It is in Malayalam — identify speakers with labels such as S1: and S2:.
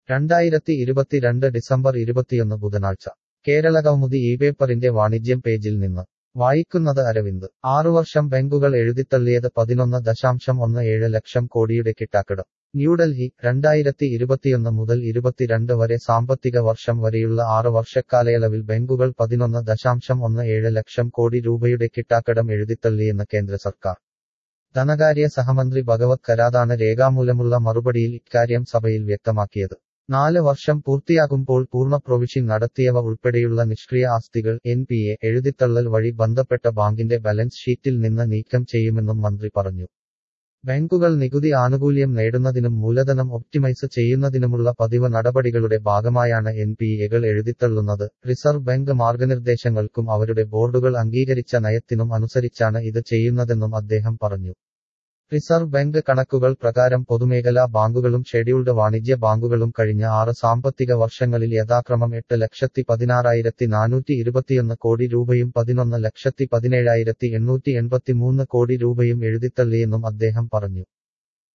S1: രണ്ടായിരത്തി ഇരുപത്തിരണ്ട് ഡിസംബർ ഇരുപത്തിയൊന്ന് ബുധനാഴ്ച കേരളകൗമുദി ഈ പേപ്പറിന്റെ വാണിജ്യം പേജിൽ നിന്ന് വായിക്കുന്നത് അരവിന്ദ് ആറുവർഷം ബാങ്കുകൾ എഴുതിത്തള്ളിയത് പതിനൊന്ന് ദശാംശം ഒന്ന് ഏഴ് ലക്ഷം കോടിയുടെ കിട്ടാക്കടം ന്യൂഡൽഹി രണ്ടായിരത്തി ഇരുപത്തിയൊന്ന് മുതൽ ഇരുപത്തിരണ്ട് വരെ സാമ്പത്തിക വർഷം വരെയുള്ള ആറ് വർഷക്കാലയളവിൽ ബാങ്കുകൾ പതിനൊന്ന് ദശാംശം ഒന്ന് ഏഴ് ലക്ഷം കോടി രൂപയുടെ കിട്ടാക്കടം എഴുതിത്തള്ളിയെന്ന് കേന്ദ്ര സർക്കാർ ധനകാര്യ സഹമന്ത്രി ഭഗവത് കരാതാണ് രേഖാമൂലമുള്ള മറുപടിയിൽ ഇക്കാര്യം സഭയിൽ വ്യക്തമാക്കിയത് നാല് വർഷം പൂർത്തിയാകുമ്പോൾ പൂർണ്ണ പ്രൊവിഷൻ നടത്തിയവ ഉൾപ്പെടെയുള്ള നിഷ്ക്രിയ ആസ്തികൾ എൻ പി എ എഴുതിത്തള്ളൽ വഴി ബന്ധപ്പെട്ട ബാങ്കിന്റെ ബാലൻസ് ഷീറ്റിൽ നിന്ന് നീക്കം ചെയ്യുമെന്നും മന്ത്രി പറഞ്ഞു ബാങ്കുകൾ നികുതി ആനുകൂല്യം നേടുന്നതിനും മൂലധനം ഒപ്റ്റിമൈസ് ചെയ്യുന്നതിനുമുള്ള പതിവ് നടപടികളുടെ ഭാഗമായാണ് എൻ പി എകൾ എഴുതിത്തള്ളുന്നത് റിസർവ് ബാങ്ക് മാർഗനിർദ്ദേശങ്ങൾക്കും അവരുടെ ബോർഡുകൾ അംഗീകരിച്ച നയത്തിനും അനുസരിച്ചാണ് ഇത് ചെയ്യുന്നതെന്നും അദ്ദേഹം പറഞ്ഞു റിസർവ് ബാങ്ക് കണക്കുകൾ പ്രകാരം പൊതുമേഖലാ ബാങ്കുകളും ഷെഡ്യൂൾഡ് വാണിജ്യ ബാങ്കുകളും കഴിഞ്ഞ ആറ് സാമ്പത്തിക വർഷങ്ങളിൽ യഥാക്രമം എട്ട് ലക്ഷത്തി പതിനാറായിരത്തി നാനൂറ്റി ഇരുപത്തിയൊന്ന് കോടി രൂപയും പതിനൊന്ന് ലക്ഷത്തി പതിനേഴായിരത്തി എണ്ണൂറ്റി എൺപത്തിമൂന്ന് കോടി രൂപയും എഴുതിത്തള്ളിയെന്നും അദ്ദേഹം പറഞ്ഞു